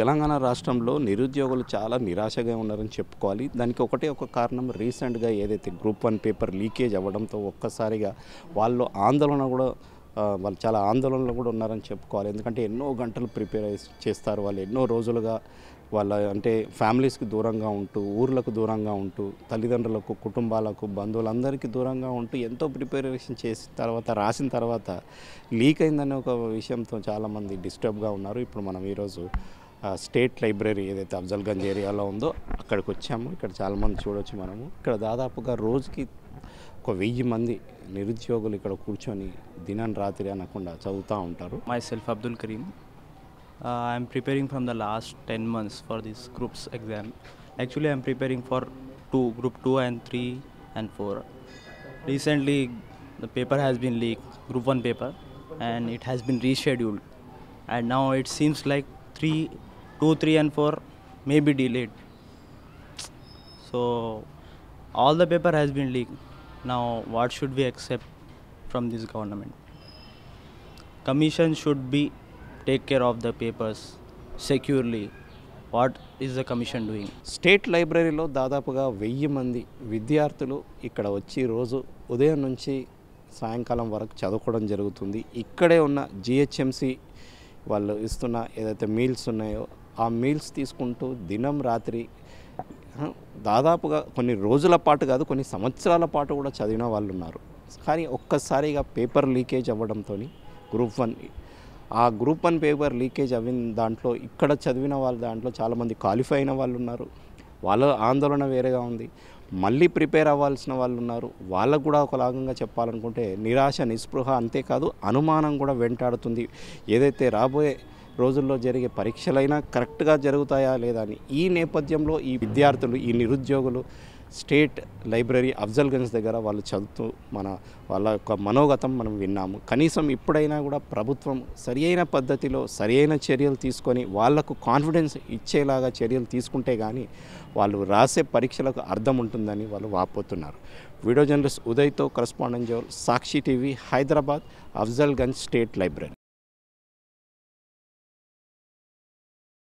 తెలంగాణ రాష్ట్రంలో నిరుద్యోగులు చాలా నిరాశగా ఉన్నారని చెప్పుకోవాలి దానికి ఒకటే ఒక కారణం రీసెంట్గా ఏదైతే గ్రూప్ వన్ పేపర్ లీకేజ్ అవ్వడంతో ఒక్కసారిగా వాళ్ళు ఆందోళన కూడా ఆ, వాళ్ళు చాలా ఆందోళనలో కూడా ఉన్నారని చెప్పుకోవాలి ఎందుకంటే ఎన్నో గంటలు ప్రిపేర్ చేస్తారు వాళ్ళు ఎన్నో రోజులుగా వాళ్ళ అంటే ఫ్యామిలీస్కి దూరంగా ఉంటూ ఊర్లకు దూరంగా ఉంటూ తల్లిదండ్రులకు కుటుంబాలకు బంధువులందరికీ దూరంగా ఉంటూ ఎంతో ప్రిపరేషన్ చేసిన తర్వాత రాసిన తర్వాత లీక్ అయిందనే ఒక విషయంతో చాలామంది డిస్టర్బ్గా ఉన్నారు ఇప్పుడు మనం ఈరోజు ఆ, స్టేట్ లైబ్రరీ ఏదైతే అఫ్జల్గంజ్ ఏరియాలో ఉందో అక్కడికి వచ్చాము ఇక్కడ చాలామంది చూడొచ్చు మనము ఇక్కడ దాదాపుగా రోజుకి ఒక వెయ్యి మంది నిరుద్యోగులు ఇక్కడ కూర్చొని దినం రాత్రి అనకుండా చదువుతూ ఉంటారు myself abdul kareem uh, i'm preparing from the last 10 months for this groups exam actually i'm preparing for two group 2 and 3 and 4 recently the paper has been leaked group 1 paper and it has been rescheduled and now it seems like 3 2 3 and 4 may be delayed so all the paper has been leaked now what should we accept from this government commission should be take care of the papers securely what is the commission doing state లైబ్రరీలో దాదాపుగా వెయ్యి మంది విద్యార్థులు ఇక్కడ వచ్చి రోజు ఉదయం నుంచి సాయంకాలం వరకు చదువుకోవడం జరుగుతుంది ఇక్కడే ఉన్న జిహెచ్ఎంసి వాళ్ళు ఇస్తున్న ఏదైతే మీల్స్ ఉన్నాయో ఆ మీల్స్ తీసుకుంటూ దినం రాత్రి ఆ, దాదాపుగా కొన్ని రోజుల పాటు కాదు కొన్ని సంవత్సరాల పాటు కూడా చదివిన వాళ్ళు ఉన్నారు కానీ ఒక్కసారిగా పేపర్ లీకేజ్ అవ్వడంతో గ్రూప్ వన్ ఆ గ్రూప్ వన్ పేపర్ లీకేజ్ అవిన దాంట్లో ఇక్కడ చదివిన వాళ్ళ దాంట్లో చాలామంది క్వాలిఫై అయిన వాళ్ళు ఉన్నారు వాళ్ళ ఆందోళన వేరేగా ఉంది మళ్ళీ ప్రిపేర్ అవ్వాల్సిన వాళ్ళు ఉన్నారు వాళ్ళకు కూడా ఒక లాగంగా చెప్పాలనుకుంటే నిరాశ నిస్పృహ అంతేకాదు అనుమానం కూడా వెంటాడుతుంది ఏదైతే రాబోయే రోజుల్లో జరిగే పరీక్షలైనా కరెక్ట్గా జరుగుతాయా లేదా అని ఈ నేపథ్యంలో ఈ విద్యార్థులు ఈ నిరుద్యోగులు స్టేట్ లైబ్రరీ అఫ్జల్గంజ్ దగ్గర వాళ్ళు చదువుతూ మన వాళ్ళ యొక్క మనోగతం మనం విన్నాము కనీసం ఇప్పుడైనా కూడా ప్రభుత్వం సరి అయిన పద్ధతిలో సరి అయిన చర్యలు తీసుకొని వాళ్లకు కాన్ఫిడెన్స్ ఇచ్చేలాగా చర్యలు తీసుకుంటే కానీ వాళ్ళు రాసే పరీక్షలకు అర్థం ఉంటుందని వాళ్ళు వాపోతున్నారు వీడియో జర్నలిస్ట్ ఉదయ్తో కరస్పాండెంట్ జోల్ Sakshi TV Hyderabad Afzalgunj state library